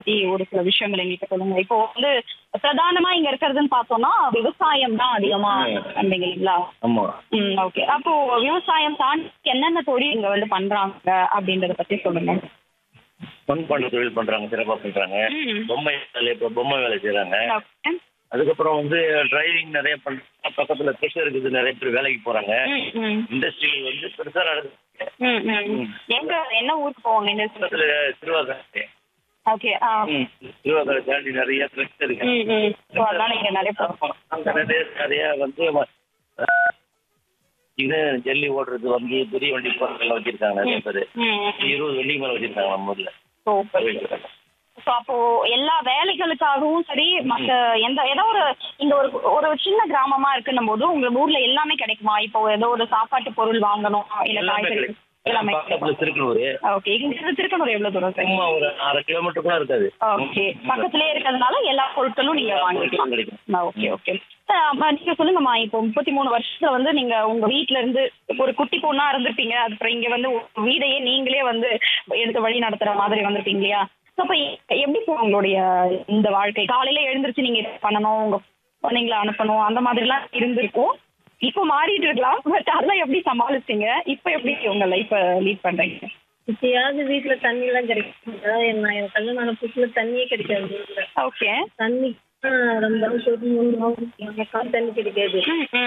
பத்தி ஒரு சில விஷயங்கள் எங்களுக்கு சொல்லுங்க இப்போ வந்து பிரதானமா இங்க இருக்கிறதுன்னு பார்த்தோம்னா விவசாயம் தான் அதிகமா வந்தீங்க இல்லைங்களா ஆமா ம் ஓகே அப்போ விவசாயம் தாண்டி என்னென்ன தொழில் இங்க வந்து பண்றாங்க அப்படின்றத பத்தி சொல்லுங்க மண்பாண்ட தொழில் பண்றாங்க சிறப்பா பண்றாங்க ம். பொம்மை வேலை இப்போ பொம்மை வேலை செய்றாங்க ஓகே அதுக்கப்புறம் வந்து டிரைவிங் நிறைய பண்றாங்க பக்கத்துல ப்ரெஷர் இருக்குது நிறைய பேர் வேலைக்கு போறாங்க ம் ம் இண்டஸ்ட்ரி வந்து பெருசா நடக்குது ம் ம் எங்க என்ன ஊருக்கு போவாங்க இந்த பக்கத்துல திருவாக்கரை ஓகே ஆ ம். திருவாக்கரை தாண்டி நிறைய ட்ரக்ஸ் இருக்கு ம் ம் ஸோ அதனால இங்க நிறைய போ- அங்க நிறைய நிறைய வந்து அஹ், இது ஜல்லி ஓடுறது வண்டி பெரிய வண்டி போறதெல்லாம் வச்சிருக்காங்க நிறைய பேர் ம் இருபது வண்டிக்கு மேல வச்சிருக்காங்க நம்ம ஊர்ல சூப்பர் ஸோ அப்போ எல்லா வேலைகளுக்காகவும் சரி மற்ற எந்த ஏதோ ஒரு இந்த ஒரு ஒரு சின்ன கிராமமா இருக்குன்னும் போது உங்க ஊர்ல எல்லாமே கிடைக்குமா இப்போ ஏதோ ஒரு சாப்பாட்டு பொருள் வாங்கணும் இல்ல எல்லாமே காய்கறி கிடைக்கும். எல்லாமே பக்கத்துல திருக்கனூர் ஓகே இங்க இருந்து திருக்கனூர் எவ்வளவு தூரம் சார் சும்மா ஒரு அரை கிலோமீட்டர் கூட இருக்காது ஓகே பக்கத்திலே இருக்கிறதுனால எல்லா பொருட்களும் நீங்க வாங்கிக்கலாம் கிடைக்கும் ஓகே ஓகே நீங்க சொல்லுங்கம்மா இப்போ முப்பத்தி மூணு வருஷத்துல வந்து நீங்க உங்க வீட்ல இருந்து ஒரு குட்டி பொண்ணா இருந்திருப்பீங்க அதுக்கப்புறம் இங்க வந்து உங்க வீடையே நீங்களே வந்து எடுத்து வழி நடத்துற மாதிரி வந்திருப்பீங்க இல்லையா So, அப்ப எ- எப்படி போகும் உங்களுடைய இந்த வாழ்க்கை காலையில எழுந்திருச்சு நீங்க இதை பண்ணணும் உங்க குழந்தைங்களை அனுப்பணும் அந்த மாதிரி எல்லாம் இருந்திருக்கும் இப்போ மாறிட்டு இருக்கலாம் பட் அதெல்லாம் எப்படி சமாளிச்சீங்க இப்போ எப்படி உங்க லைஃப லீட் பண்றீங்க இப்பயாவது வீட்டுல தண்ணி எல்லாம் கிடைக்கும் அதாவது என்ன என் கல்யாணம் ஆன புதுசுல தண்ணியே கிடைக்காது வீட்டுல ஓகே தண்ணி ரொம்ப சொட்டு மூணு நாள் தண்ணி கிடைக்காது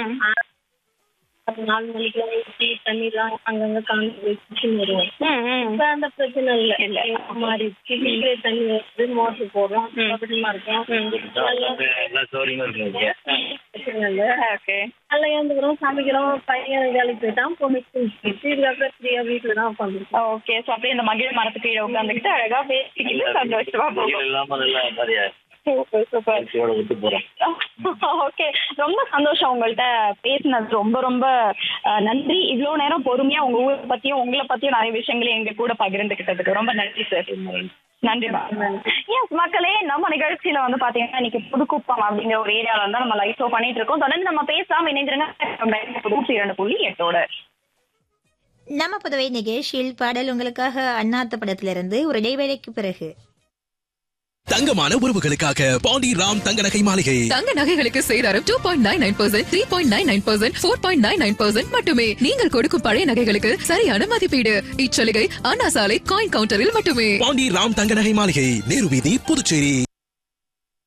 அது நாலு மணிக்கெல்லாம் ஊற்றி தண்ணி எல்லாம் அங்கங்க காணி வச்சு வருவோம் இப்ப அந்த பிரச்சனை இல்ல இல்ல. மாறி வீட்டுல தண்ணி வருது மோட்டர் போடுறோம் அப்படிமா இருக்கும் வந்து எல்லா சௌகரியமும் இருக்கு இங்க. பிரச்சனை இல்ல ஓகே நல்லா எழுந்துக்கிறோம் சமைக்கிறோம் பையன் வேலைக்கு போயிட்டான் பொண்ணு ஸ்கூலுக்கு போயிட்டு இதுக்கப்புறம் ஃப்ரீயா வீட்டுல தான் உட்காந்துருக்கோம் ஓகே சோ அப்படியே இந்த மகிழ் மரத்துக்கு கீழே உட்காந்துக்கிட்டு அழகா பேசிக்கிட்டு சந்தோஷமா வெயில் போகும் இல்லாம நல்லா நிறைய சூப்பர் சூப்பர் இயற்கையோட விட்டு போறோம் ஓகே ரொம்ப சந்தோஷம் உங்கள்ட்ட பேசினது ரொம்ப ரொம்ப அஹ், நன்றி இவ்வளவு நேரம் பொறுமையா உங்க ஊரை பத்தியும் உங்களை பத்தியும் நிறைய விஷயங்களை எங்க கூட பகிர்ந்துகிட்டதுக்கு ரொம்ப நன்றி சார் நன்றி எஸ் மக்களே நம்ம நிகழ்ச்சியில வந்து பாத்தீங்கன்னா இன்னைக்கு புதுக்குப்பம் அப்படிங்கிற ஒரு ஏரியால வந்து நம்ம லைவ் ஷோ பண்ணிட்டு இருக்கோம் தொடர்ந்து நம்ம பேசாம இணைஞ்சிருங்க புதுச்சி இரண்டு புள்ளி எட்டோட நம்ம புதுவை நிகழ்ச்சியில் பாடல் உங்களுக்காக அண்ணாத்த படத்திலிருந்து ஒரு இடைவேளைக்கு பிறகு தங்கமான உறவுகளுக்காக பாண்டி ராம் தங்க நகை மாளிகை தங்க நகைகளுக்கு சேதாரம் two point nine nine percent three point nine nine percent four point nine nine percent மட்டுமே நீங்கள் கொடுக்கும் பழைய நகைகளுக்கு சரியான மதிப்பீடு இச்சலுகை அண்ணா சாலை காயின் கவுண்டரில் மட்டுமே பாண்டி ராம் தங்க நகை மாளிகை நேரு வீதி புதுச்சேரி